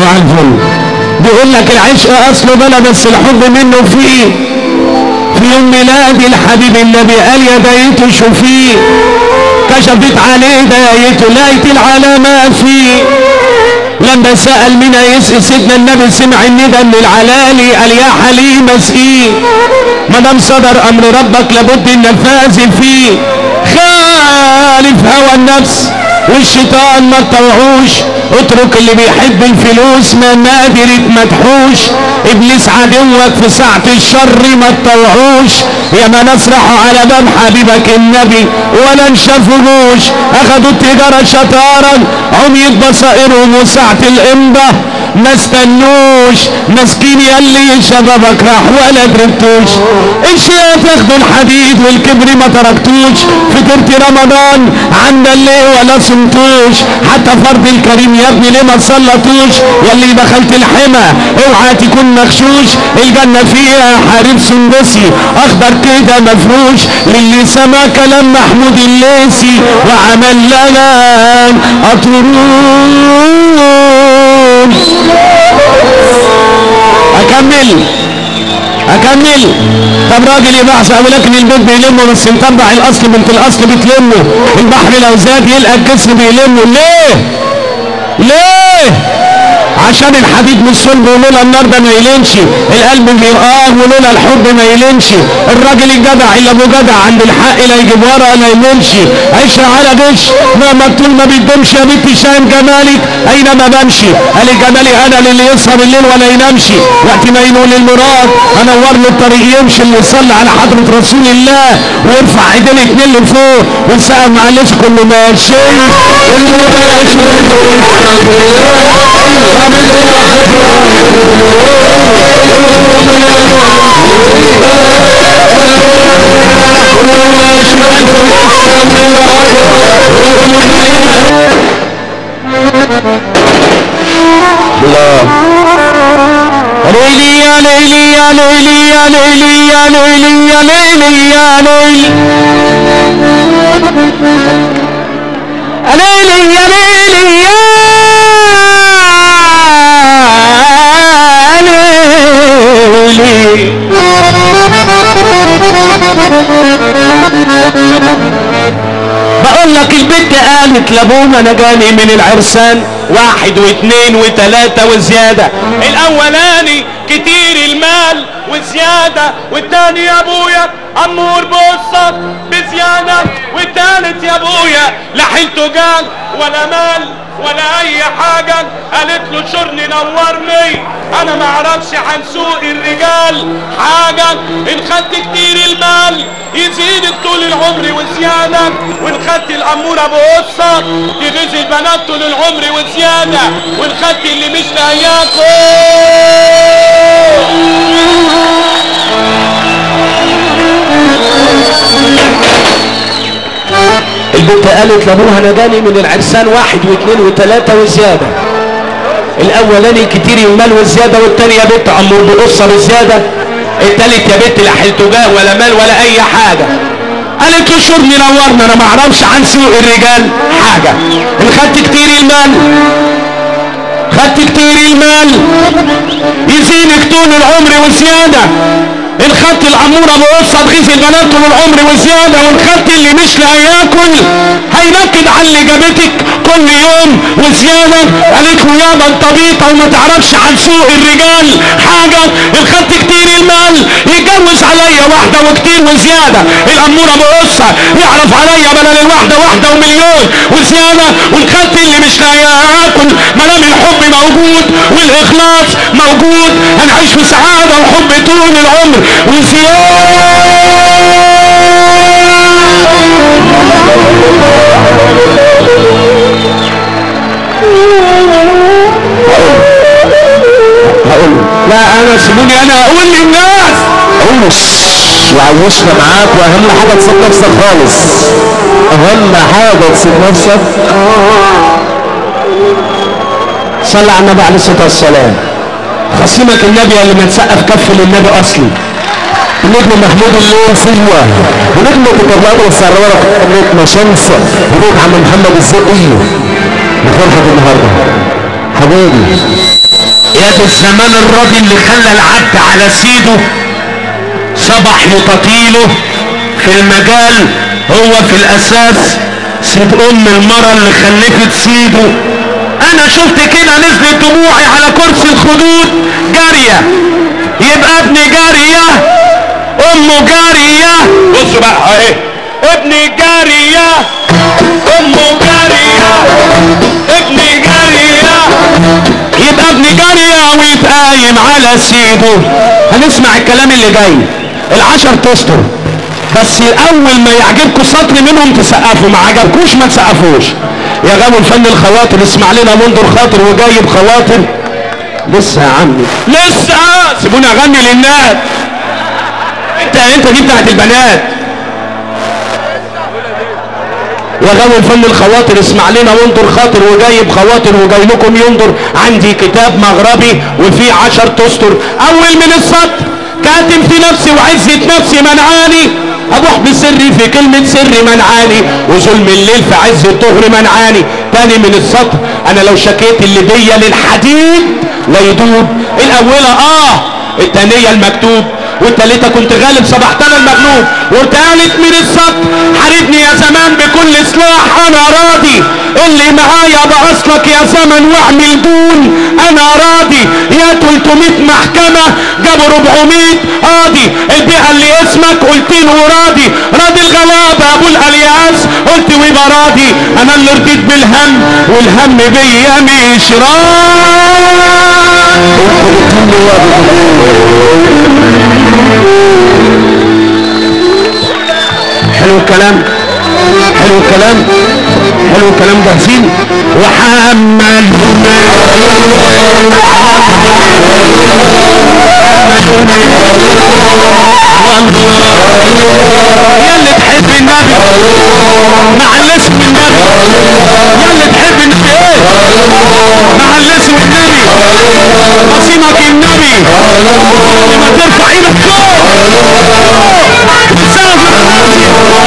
صباح الفل بيقول لك العشق اصله بلا بس الحب منه فيه في يوم ميلاد الحبيب النبي قال يا دايته شوفيه كشفت عليه دايته لقيت العلامة فيه لما سأل مين يسقي سيدنا النبي سمع الندى من العلالي قال يا حليم اسقيه ما دام صدر امر ربك لابد النفاذ فيه خالف هوى النفس والشيطان ما تطوعوش اترك اللي بيحب الفلوس ما نادر مدحوش ابليس عدوك في ساعة الشر ما تطوعوش يا ما نسرح على باب حبيبك النبي ولا نشافوش اخدوا التجارة شطارا عميت بصائرهم وساعة الامضة ما استنوش مسكين يلي شبابك راح ولا دربتوش الشيء تاخدوا الحديد والكبر ما تركتوش فطرت رمضان عند الليل ولا صمتوش حتى فرض الكريم يا ابني ليه ما تصلتوش يلي دخلت الحمى اوعى تكون مغشوش الجنة فيها حريم سندسي اخضر كده مفروش للي سمع كلام محمود الليسي وعمل لنا اطرون اكمل اكمل طب راجل يبحث ولكن البيت بيلمه بس مطبع الاصل بنت الاصل بتلمه البحر لو زاد يلقى الجسم بيلمه ليه ليه عشان الحديد من صلب ولولا النار ده ما يلينش القلب بيرقاه ولولا الحب ما يلينش الراجل الجدع اللي ابو جدع عند الحق لا يجيب ورا لا يملش عيشها على غش ما مقتول ما بيدومش يا بنتي شايم جمالك اينما بمشي قال جمالي انا للي يسهر الليل ولا ينامش وقت ما ينول المراد انور له الطريق يمشي اللي يصلي على حضرة رسول الله ويرفع ايدين اتنين لفوق ويسقف معلش كله ماشي ليلي يا ليلي يا ليلي يا ليلي يا ليلي يا ليلي يا ليلي ليلي يا ليلي يا ليلي بقول لك البنت قالت لابونا انا جاني من العرسان واحد واثنين وثلاثة وزيادة الاولاني كتير المال وزيادة والتاني يا ابويا امور بصك بزيادة والتالت يا ابويا لا حيلته جان ولا مال ولا اي حاجة قالت له شرني نورني انا ما اعرفش عن سوق الرجال حاجة ان خدت كتير المال يزيد طول العمر وزيادة وان خدت الامورة بقصة تغيظ البنات طول العمر وزيادة وان خدت اللي مش البنت قالت لابوها انا جاني من العرسان واحد واثنين وثلاثة وزيادة الاولاني كتير المال والزيادة والتاني يا بنت امور بقصة بالزيادة التالت يا بنت لا حلتجاه ولا مال ولا اي حاجة قالت له شرني نورنا انا ما اعرفش عن سوق الرجال حاجة ان خدت كتير المال خدت كتير المال يزينك طول العمر وزيادة ان خدت الامورة بقصة تغيث البنات طول العمر وزيادة وان خدت اللي مش لا ياكل هينكد على اللي جابتك كل يوم وزيادة قالت له يابا انت بيطة وما تعرفش عن سوق الرجال حاجة ان خدت كتير المال يتجوز عليا واحدة وكتير وزيادة الامورة بقصة يعرف عليا بدل الواحدة واحدة ومليون وزيادة وان خدت اللي مش لا ياكل ملام الحب موجود والاخلاص موجود هنعيش في سعادة وحب طول العمر هقول لا انا سيبوني انا اقول للناس عيش وعيشنا معاك واهم حاجة تسيب نفسك خالص اهم حاجة تسيب نفسك صلى على النبي عليه الصلاه والسلام خصيمك النبي اللي ما تسقف كف للنبي اصلي نجم محمود الليل سلوى ونجم تطلعنا والسرارة نجم شمس ونجم عم محمد الزقي بفرحة النهاردة حبايبي يا دي الزمان الراضي اللي خلى العبد على سيده صبح يقاتيله في المجال هو في الاساس سيد ام المرة اللي خلفت سيده انا شفت كده نزلت دموعي على كرسي الخدود جارية يبقى ابن جارية امه جارية بصوا بقى اهي ابن جارية امه جارية ابن جارية يبقى ابن جارية ويتقايم على سيده هنسمع الكلام اللي جاي العشر تستر بس اول ما يعجبكم سطر منهم تسقفوا ما عجبكوش ما تسقفوش يا غاوي الفن الخواطر اسمع لنا منذر خاطر وجايب خواطر لسه يا عمي لسه سيبوني اغني للناس انت انت دي بتاعت البنات يا غاوي الفن الخواطر اسمع لنا وانظر خاطر وجايب خواطر وجاي لكم ينظر عندي كتاب مغربي وفيه عشر تستر اول من السطر كاتم في نفسي وعزة نفسي منعاني ابوح بسري في كلمة سري منعاني وظلم الليل في عز الظهر منعاني تاني من السطر انا لو شكيت اللي بيا للحديد لا يدوب الاولى اه التانية المكتوب والتالتة كنت غالب صبحت انا المغلوب والتالت من السطر حاربني يا زمان بكل سلاح انا راضي اللي معايا باصلك يا زمن واعمل دون انا راضي يا 300 محكمة جابوا 400 قاضي البيئة اللي اسمك قلت له راضي راضي الغلابة ابو الالياس قلت ويبقى راضي انا اللي رضيت بالهم والهم بيا مش حلو الكلام حلو الكلام حلو الكلام جاهزين وحمل يا اللي تحب النبي مع الاسم النبي يا اللي تحب النبي ايه مع الاسم النبي قسمك النبي لما ترفع ايدك فوق سقف